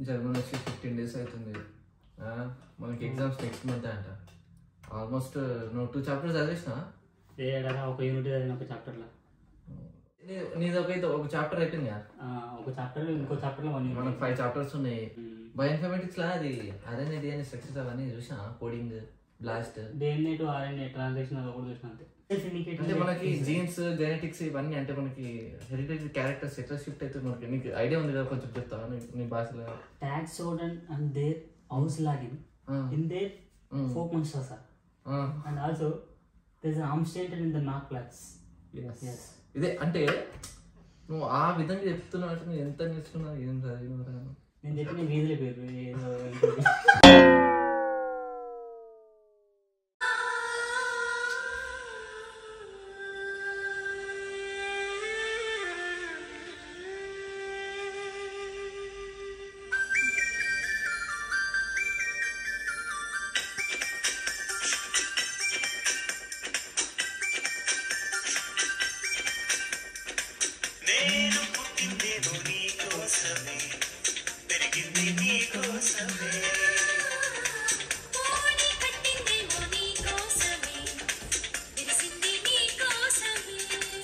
German వచ్చి fifteen days అవుతుంది ఆ, మనకి ఎగ్జామ్స్ నెక్స్ట్ మంత్ అంట ఆల్మోస్ట్ నువ్వు టూ చాప్టర్స్ చదివేసినా ఏడా ఒక యూనిట్ చదివిన ఒక చాప్టర్లో నీ- నీదొకైతే ఒక చాప్టర్ అయిపోయింది కదా ఒక చాప్టర్ ఇంకో చాప్టర్లో వన్ మనకు యూనిట్ ఫైవ్ చాప్టర్స్ ఉన్నాయి బయోఇన్ఫర్మేటిక్స్ లా అది అదేనేది అని స్ట్రక్చర్స్ అవన్నీ చూసా coding BLAST DNA to RNA transaction అది కూడా చూసిన అంతే అంటే మనకి జీన్స్ జెనెటిక్స్ ఇవన్నీ అంటే మనకి హెరిటేజ్ క్యారెక్టర్స్ ఎట్లా షిఫ్ట్ అయితే మనకి నీకు ఐడియా ఉంది కదా కొంచెం చెప్తావా నీ- నీ భాషలో ట్యాక్స్ చూడండి and there house login uh, in there Mm. Folk monsters are uh, and also there is unstated in the mac plots yes. Yes. ఇదే అంటే నువ్వు ఆ విధంగా చెప్తున్నావు అంటే నువ్వు ఎంత నేర్చుకున్నావు ఏం చదివినవరా? నేను చెప్పిన వీధుల పేరు ఏదో ఇంకోటి. నేను పుట్టిందేమో నీ కోసమే పెరిగింది నీ కోసమే పోనీ కట్టిందేమో నీ కోసమే విరిసింది నీ కోసమే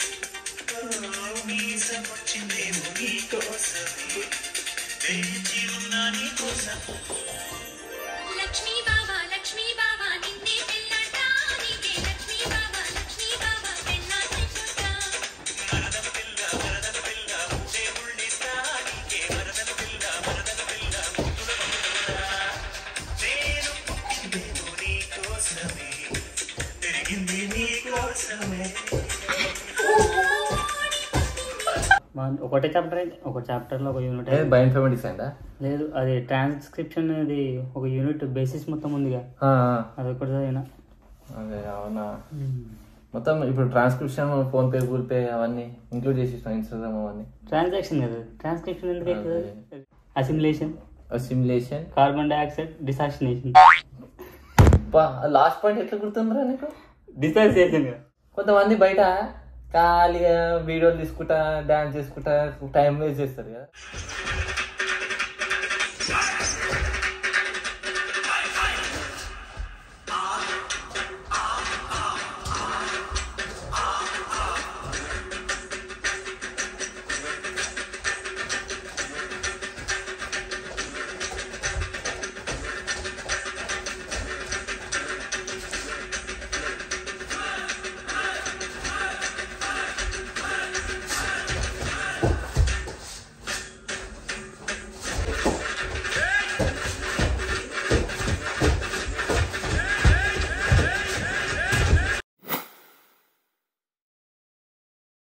మీసమొచ్చిందేమో నీ కోసమే వేచి ఉన్నా నీ కోసం లక్ష్మీ బాబా లక్ష్మీ బాబా నిన్నే పెళ్ళాట నీకే లక్ష్మీ బాబా లక్ష్మీ బాబా పెళ్ళాటి పుట్ట మరదల పిల్ల మరదల పిల్ల ఉండే ఉళ్ళిస్తా నీకే మరదల పిల్ల మరదల పిల్ల ముద్దుల ముద్దులా నేను పుట్టిందేమో నీ కోసమే పెరిగింది నీ కోసమే వన్- ఒకటే చాప్టర్ అయితే ఒక చాప్టర్లో ఒక యూనిట్ ఏ బయోఇన్ఫర్మేటిక్స్ అండా లేదు అది ట్రాన్స్క్రిప్షన్ అనేది ఒక యూనిట్ బేసిస్ మొత్తం ఉందిగా అది ఒకటి చదివిన అదే అవునా మొత్తం ఇప్పుడు transcription PhonePe Google pay అవన్నీ ఇంక్లూడ్ చేసి ఇన్స్టాగ్రామ్ అవన్నీ ట్రాన్సాక్షన్ కదా ట్రాన్స్క్రిప్షన్ ఎందుకు అవుతుంది assimilation simulation carbon dioxide dissociation last point ఎట్లా గుర్తుందిరా నీకు డిసాసినేషన్ కొంతమంది బయట ఖాళీగా వీడియోలు తీసుకుంటా డాన్స్ చేసుకుంటా టైం వేస్ట్ చేస్తారు కదా